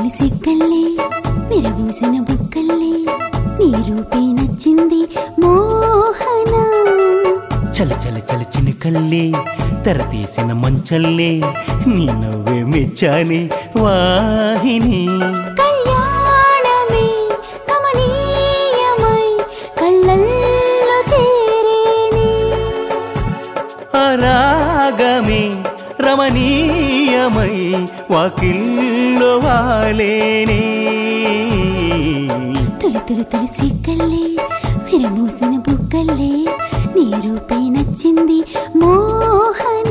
తొలి సిగ్గల్లే విరబూసిన బుక్కల్లే నీ రూపే నచ్చింది మోహన చలి చలి చలి చినుకల్లే తెర తీసిన మంచల్లే నీ నవ్వే మెచ్చాని వాహిని కళ్యాణమే కమనీయమై కళ్ళల్లో చేరేనే రాగమే రమణీయమై వాకిల్లో వాలేనే తొలి తొలి తొలి సిగ్గల్లే విరబూసిన బుక్కల్లే నీ రూపే నచ్చింది మోహన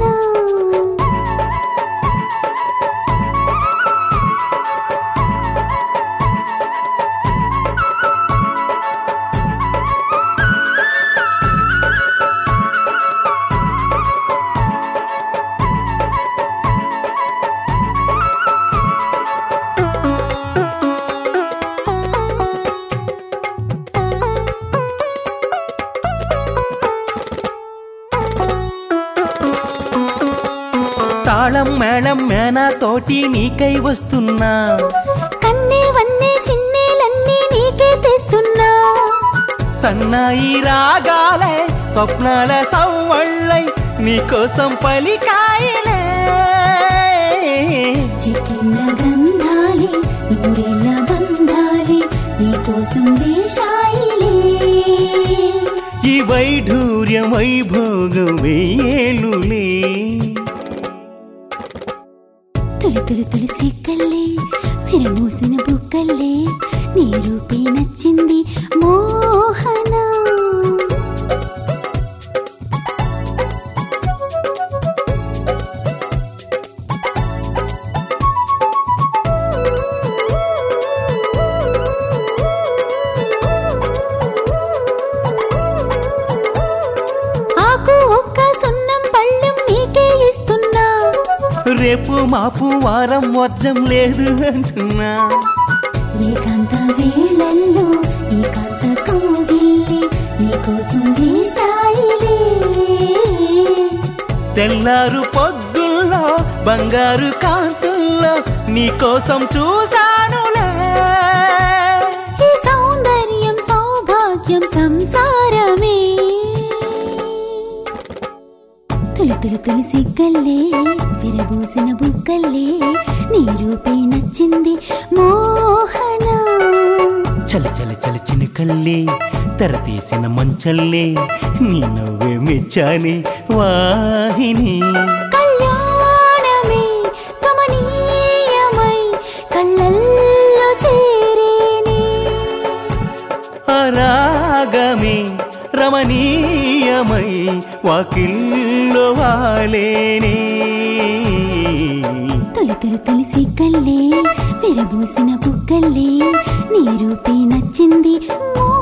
తాళం మేళం మేనా తోటి నీకై వస్తున్నా కన్నే వన్నే చిన్నేలన్నీ నీకే తెస్తున్నా సన్నాయి రాగాలే స్వప్నాల సవ్వళ్ళై నీకోసం పలికాయలే చిటిన్న గంధాలే నూరేళ్ళ బంధాలే నీకోసం వేషాయిలే ఈ వైఢూర్యం వైభోగం వేయేలులే తొలి తొలి తొలి సిగ్గల్లే విరమూసిన బుక్కల్లే నీ రూపే నచ్చింది మోహన ఆకు ఒక్క సున్నం పళ్ళెం నీకే ఇస్తున్నా రేపు మాపు వారం వర్జం లేదు అంటున్నా ఏకాంత వేళల్లో ఏకాంత కౌగిల్లి నీకోసం వేచాయిలే తెల్లారు పొద్దుల్లో బంగారు కాంతుల్లో నీకోసం చూశానులే ఈ సౌందర్యం సౌభాగ్యం సంసారమే తొలి తొలి తొలి సిగ్గల్లే విరబూసిన బుగ్గల్లే నీ రూపే నచ్చింది మోహన చలి చలి చలి చినుకల్లే తెర తీసిన మంచల్లే నీ నవ్వే మెచ్చాని వాహిని కళ్యాణమే కమనీయమై కళ్ళల్లో చేరేనే రాగమే రమణీయమై వాకిల్లో వాలేనే తొలి తొలి తొలి సిగ్గల్లే విరబూసిన బుగ్గల్లే నీ రూపే నచ్చింది మో